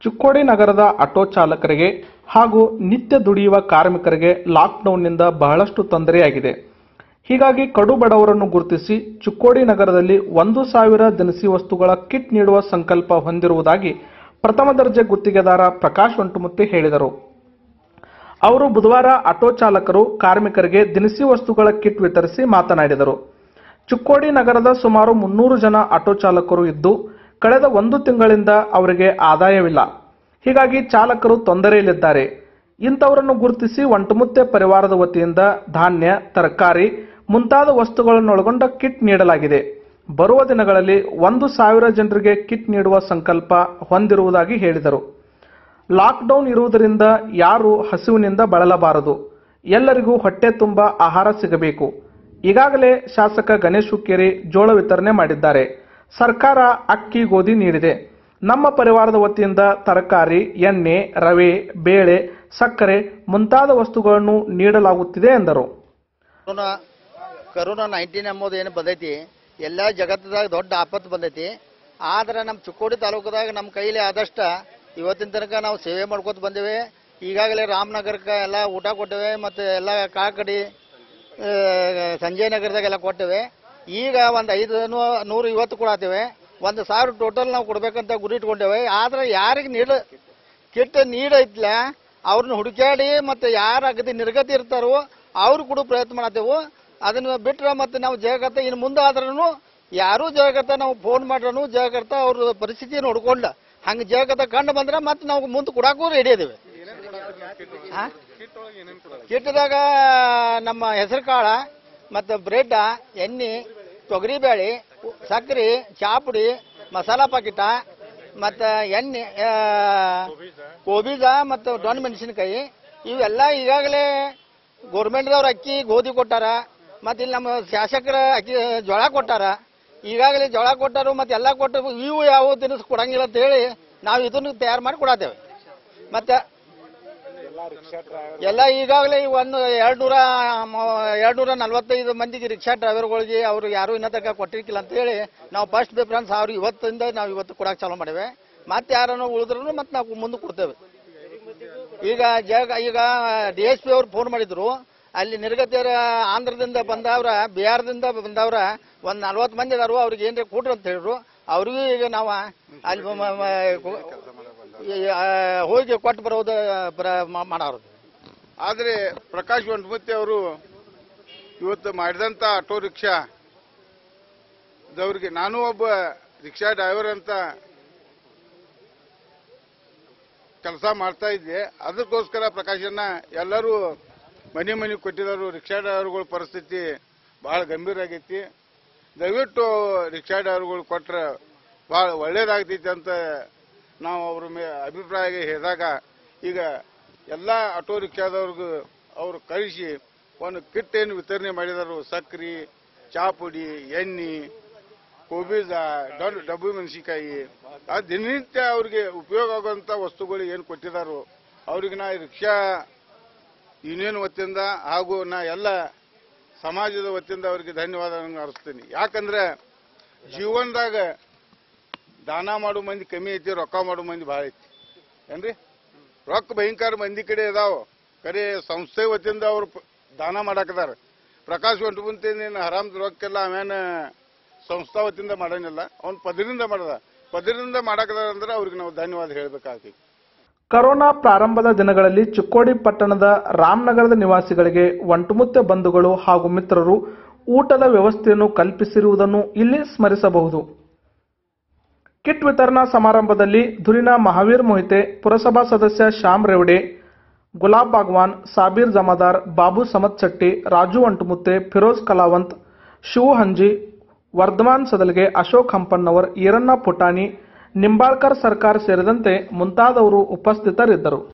ಚಿಕ್ಕೋಡಿ ನಗರದ ಆಟೋ ಚಾಲಕರಿಗೆ ಹಾಗೂ ನಿತ್ಯ ದುಡಿಯುವ ಕಾರ್ಮಿಕರಿಗೆ ಲಾಕ್ಡೌನ್ನಿಂದ ಬಹಳಷ್ಟು ತೊಂದರೆಯಾಗಿದೆ ಹೀಗಾಗಿ ಕಡು ಬಡವರನ್ನು ಗುರುತಿಸಿ ಚಿಕ್ಕೋಡಿ ನಗರದಲ್ಲಿ ಒಂದು ಸಾವಿರ ದಿನಸಿ ವಸ್ತುಗಳ ಕಿಟ್ ನೀಡುವ ಸಂಕಲ್ಪ ಹೊಂದಿರುವುದಾಗಿ ಪ್ರಥಮ ದರ್ಜೆ ಗುತ್ತಿಗೆದಾರ ಪ್ರಕಾಶ್ ಒಂಟುಮುತ್ತಿ ಹೇಳಿದರು ಅವರು ಬುಧವಾರ ಆಟೋ ಚಾಲಕರು ಕಾರ್ಮಿಕರಿಗೆ ದಿನಸಿ ವಸ್ತುಗಳ ಕಿಟ್ ವಿತರಿಸಿ ಮಾತನಾಡಿದರು ಚಿಕ್ಕೋಡಿ ನಗರದ ಸುಮಾರು ಮುನ್ನೂರು ಜನ ಆಟೋ ಚಾಲಕರು ಇದ್ದು ಕಳೆದ ಒಂದು ತಿಂಗಳಿಂದ ಅವರಿಗೆ ಆದಾಯವಿಲ್ಲ ಹೀಗಾಗಿ ಚಾಲಕರು ತೊಂದರೆಯಲ್ಲಿದ್ದಾರೆ ಇಂಥವರನ್ನು ಗುರುತಿಸಿ ಒಂಟುಮುತ್ತೆ ಪರಿವಾರದ ವತಿಯಿಂದ ಧಾನ್ಯ ತರಕಾರಿ ಮುಂತಾದ ವಸ್ತುಗಳನ್ನೊಳಗೊಂಡ ಕಿಟ್ ನೀಡಲಾಗಿದೆ ಬರುವ ದಿನಗಳಲ್ಲಿ ಒಂದು ಸಾವಿರ ಜನರಿಗೆ ಕಿಟ್ ನೀಡುವ ಸಂಕಲ್ಪ ಹೊಂದಿರುವುದಾಗಿ ಹೇಳಿದರು ಲಾಕ್ಡೌನ್ ಇರುವುದರಿಂದ ಯಾರು ಹಸಿವಿನಿಂದ ಬಳಲಬಾರದು ಎಲ್ಲರಿಗೂ ಹೊಟ್ಟೆ ತುಂಬ ಆಹಾರ ಸಿಗಬೇಕು ಈಗಾಗಲೇ ಶಾಸಕ ಗಣೇಶ್ ಹುಕ್ಕೇರಿ ಜೋಳ ವಿತರಣೆ ಮಾಡಿದ್ದಾರೆ ಸರ್ಕಾರ ಅಕ್ಕಿ ಗೋಧಿ ನೀಡಿದೆ ನಮ್ಮ ಪರಿವಾರದ ವತಿಯಿಂದ ತರಕಾರಿ ಎಣ್ಣೆ ರವೆ ಬೇಳೆ ಸಕ್ಕರೆ ಮುಂತಾದ ವಸ್ತುಗಳನ್ನು ನೀಡಲಾಗುತ್ತಿದೆ ಎಂದರು ಕರೋನಾ ಕರೋನಾ ನೈನ್ಟೀನ್ ಎಂಬುದು ಏನು ಬಂದೈತಿ ಎಲ್ಲ ಜಗತ್ತದಾಗ ದೊಡ್ಡ ಆಪತ್ತು ಬಂದೈತಿ ಆದ್ರೆ ನಮ್ಮ ಚಿಕ್ಕೋಡಿ ತಾಲೂಕದಾಗ ನಮ್ಮ ಕೈಲಿ ಆದಷ್ಟ ಇವತ್ತಿನ ತನಕ ನಾವು ಸೇವೆ ಮಾಡ್ಕೊತ ಬಂದೇವೆ ಈಗಾಗಲೇ ರಾಮನಗರಕ್ಕೆ ಎಲ್ಲ ಊಟ ಕೊಟ್ಟೇವೆ ಮತ್ತು ಎಲ್ಲ ಕಾಕಡಿ ಆ, ಸಂಜಯ್ ನಗರದಾಗೆಲ್ಲ ಕೊಟ್ಟೇವೆ ಈಗ ಒಂದು ಐದು ನೂ- ನೂರು ಇವತ್ತು ಕೊಡತ್ತೇವೆ ಒಂದು ಸಾವಿರ ಟೋಟಲ್ ನಾವು ಕೊಡ್ಬೇಕಂತ ಗುರಿ ಇಟ್ಕೊಂಡೇವೆ ಆದ್ರೆ ಯಾರಿಗೆ ನೀಡ ಕೆಟ್ಟ ನೀಡೈತ್ಲ ಅವ್ರನ್ನ ಹುಡುಕ್ಯಾಡಿ ಮತ್ತೆ ಯಾರು ಅಗದಿ ನಿರ್ಗತಿ ಇರ್ತಾರೋ ಅವ್ರು ಕೂಡ ಪ್ರಯತ್ನ ಮಾಡತ್ತೇವು ಅದನ್ನ ಬಿಟ್ರೆ ಮತ್ತೆ ನಾವು ಜಯಕರ್ತ ಇನ್ನು ಮುಂದೆ ಆದ್ರೂ ಯಾರೂ ಜಯಕರ್ತ ನಾವು ಫೋನ್ ಮಾಡ್ರೂ ಜಯಕರ್ತ ಅವ್ರ ಪರಿಸ್ಥಿತಿ ನೋಡ್ಕೊಂಡ ಹಂಗೆ ಜಯಕರ್ತ ಕಂಡು ಬಂದ್ರೆ ಮತ್ತೆ ನಾವು ಮುಂದೆ ಕೊಡಕ್ಕೂ ರೆಡಿ ಇದೇವೆ ಕಿಟ್ಟದಾಗ ನಮ್ಮ ಹೆಸರು ಕಾಳ ಮತ್ತು ಬ್ರೆಡ್ ಎಣ್ಣೆ ತೊಗರಿಬೇಳೆ ಸಕ್ಕರೆ ಚಾಪುಡಿ ಮಸಾಲ ಪಾಕಿಟ ಮತ್ತು ಎಣ್ಣೆ ಆ, ಕೋಬೀಜ ಮತ್ತು ಡೊಣ್ ಮೆಣಸಿನಕಾಯಿ ಇವೆಲ್ಲ ಈಗಾಗಲೇ ಗೌರ್ಮೆಂಟ್ದವ್ರು ಅಕ್ಕಿ ಗೋಧಿ ಕೊಟ್ಟಾರ ಮತ್ತು ಇಲ್ಲಿ ನಮ್ಮ ಶಾಸಕರ ಅಕ್ಕಿ ಜೋಳ ಕೊಟ್ಟಾರ ಈಗಾಗಲೇ ಜೋಳ ಕೊಟ್ಟಾರು ಮತ್ತು ಎಲ್ಲ ಕೊಟ್ಟು ಇವು ಯಾವ ತಿನಿಸು ಕೊಡಂಗಿಲ್ಲ ಅಂತ ಹೇಳಿ ನಾವು ಇದನ್ನು ತಯಾರು ಮಾಡಿ ಕೊಡತ್ತೇವೆ ಮತ್ತು ಎಲ್ಲ ಈಗಾಗಲೇ ಈ ಒಂದು ಎರಡು ನೂರ ಎರಡು ನೂರ ನಲವತ್ತೈದು ಮಂದಿಗೆ ರಿಕ್ಷಾ ಡ್ರೈವರ್ಗಳಿಗೆ ಅವರು ಯಾರು ಇನ್ನೂ ತನಕ ಕೊಟ್ಟಿರ್ಕಿಲ್ಲ ಅಂತ ಹೇಳಿ ನಾವು ಫಸ್ಟ್ ಪ್ರಿಫರೆನ್ಸ್ ಅವ್ರು ಇವತ್ತಿಂದ ನಾವು ಇವತ್ತು ಕೊಡಕ್ಕೆ ಚಾಲೂ ಮಾಡಿವೆ ಮತ್ತೆ ಯಾರನ್ನು ಉಳಿದ್ರು ಮತ್ತೆ ನಾವು ಮುಂದೆ ಕೊಡ್ತೇವೆ ಈಗ ಜಗ ಈಗ ಡಿ ಎಸ್ ಪಿ ಅವ್ರು ಫೋನ್ ಮಾಡಿದ್ರು ಅಲ್ಲಿ ನಿರ್ಗತಿಯರ ಆಂಧ್ರದಿಂದ ಬಂದವ್ರ ಬಿಹಾರದಿಂದ ಬಂದವ್ರ ಒಂದು ನಲ್ವತ್ತು ಮಂದಿ ಅದಾರು ಅವ್ರಿಗೆ ಏನ್ರಿ ಕೊಡ್ರಿ ಅಂತ ಹೇಳಿದ್ರು ಅವ್ರಿಗೂ ಈಗ ನಾವು ಅಲ್ಲಿ ಮ- ಮ- ಕೊ- ಈ, ಆ, ಹೋಗಿ ಕೊಟ್ಟು ಬರೋದು ಪ್ರ- ಮಾ- ಮಾಡೋರು ಆದರೆ ಪ್ರಕಾಶ್ ವಂಟಮುತ್ತಿ ಅವರು ಇವತ್ತು ಮಾಡಿದಂಥ ಆಟೋ ರಿಕ್ಷಾ ದವ್ರಿಗೆ ನಾನು ಒಬ್ಬ ರಿಕ್ಷಾ ಡ್ರೈವರ್ ಅಂತ ಕೆಲಸ ಮಾಡ್ತಾ ಇದ್ದೆ ಅದಕ್ಕೋಸ್ಕರ ಪ್ರಕಾಶನ್ನ ಎಲ್ಲರೂ ಮನೆ ಮನೆ ಕೊಟ್ಟಿದ್ದಾರೆ ರಿಕ್ಷಾ ಡ್ರೈವರ್ಗಳ ಪರಿಸ್ಥಿತಿ ಬಹಳ ಗಂಭೀರ ಆಗೈತಿ ದಯವಿಟ್ಟು ರಿಕ್ಷಾ ಡ್ರೈವರ್ಗಳು ಕೊಟ್ರೆ ಬಹಳ ಒಳ್ಳೇದಾಗ್ತೈತಿ ಅಂತ ನಾವು ಅವ್ರ ಮೇ ಅಭಿಪ್ರಾಯ ಹೇಳಿದಾಗ ಈಗ ಎಲ್ಲ ಆಟೋ ರಿಕ್ಷಾದವ್ರಿಗೂ ಅವರು ಕಳಿಸಿ ಒಂದು ಕಿಟ್ ಏನು ವಿತರಣೆ ಮಾಡಿದರು ಸಕ್ರಿ ಚಾಪುಡಿ ಎಣ್ಣೆ ಕೋಬೀಜ ಡಬ್ ಡಬ್ಬು ಮೆಣಸಿಕಾಯಿ ಆ ದಿನನಿತ್ಯ ಅವ್ರಿಗೆ ಉಪಯೋಗ ಆಗುವಂಥ ವಸ್ತುಗಳು ಏನು ಕೊಟ್ಟಿದ್ದಾರೋ ಅವ್ರಿಗೆ ನಾ ರಿಕ್ಷಾ ಯೂನಿಯನ್ ವತಿಯಿಂದ ಹಾಗೂ ನಾ ಎಲ್ಲ ಸಮಾಜದ ವತಿಯಿಂದ ಅವರಿಗೆ ಧನ್ಯವಾದ ಅರ್ಸ್ತೀನಿ ಯಾಕಂದ್ರೆ ಜೀವನದಾಗ ದಾನ ಮಾಡೋ ಮಂದಿ ಕಮ್ಮಿ ಐತಿ ರೊಕ್ಕ ಮಾಡೋ ಮಂದಿ ಭಾಳ ಐತಿ ಏನ್ರಿ ರೊಕ್ಕ ಭಯಂಕರ ಮಂದಿ ಕಡೆ ಇದಾವ ಕರೆ ಸಂಸ್ಥೆ ವತಿಯಿಂದ ಅವರು ಪ- ದಾನ ಮಾಡಾಕದಾರ ಪ್ರಕಾಶ್ ಒಂಟುಬಂತಿ ನೀನು ಹರಾಮ್ ರೊಕ್ಕೆಲ್ಲ ಆಮೇಲೆ ಸಂಸ್ಥಾ ವತಿಯಿಂದ ಮಾಡಂಗಿಲ್ಲ ಅವ್ನು ಪದರಿಂದ ಮಾಡದ ಪದರಿಂದ ಮಾಡಾಕದಾರ ಅಂದ್ರೆ ಅವ್ರಿಗೆ ನಾವು ಧನ್ಯವಾದ ಹೇಳ್ಬೇಕಾಗ್ತೈತಿ ಕರೋನಾ ಪ್ರಾರಂಭದ ದಿನಗಳಲ್ಲಿ ಚಿಕ್ಕೋಡಿ ಪಟ್ಟಣದ ರಾಮನಗರದ ನಿವಾಸಿಗಳಿಗೆ ಒಂಟುಮುತ್ತೆ ಬಂಧುಗಳು ಹಾಗೂ ಮಿತ್ರರು ಊಟದ ವ್ಯವಸ್ಥೆಯನ್ನು ಕಲ್ಪಿಸಿರುವುದನ್ನು ಇಲ್ಲಿ ಸ್ಮರಿಸಬಹುದು ಕಿಟ್ ವಿತರಣಾ ಸಮಾರಂಭದಲ್ಲಿ ಧುರಿನ ಮಹಾವೀರ್ ಮೊಹಿತೆ ಪುರಸಭಾ ಸದಸ್ಯ ಶ್ಯಾಮ್ ರೇವಡೆ ಗುಲಾಬ್ ಬಾಗ್ವಾನ್ ಸಾಬೀರ್ ಜಮಾದಾರ್ ಬಾಬು ಸಮತ್ ಶೆಟ್ಟಿ ರಾಜು ಅಂಟುಮುತ್ತೆ ಫಿರೋಜ್ ಕಲಾವಂತ್ ಶಿವು ಹಂಜಿ ವರ್ಧಮಾನ್ ಸದಲ್ಗೆ ಅಶೋಕ್ ಹಂಪನ್ನವರ್ ಈರಣ್ಣ ಪುಟಾಣಿ ನಿಂಬಾಳ್ಕರ್ ಸರ್ಕಾರ ಸೇರಿದಂತೆ ಮುಂತಾದವರು ಉಪಸ್ಥಿತರಿದ್ದರು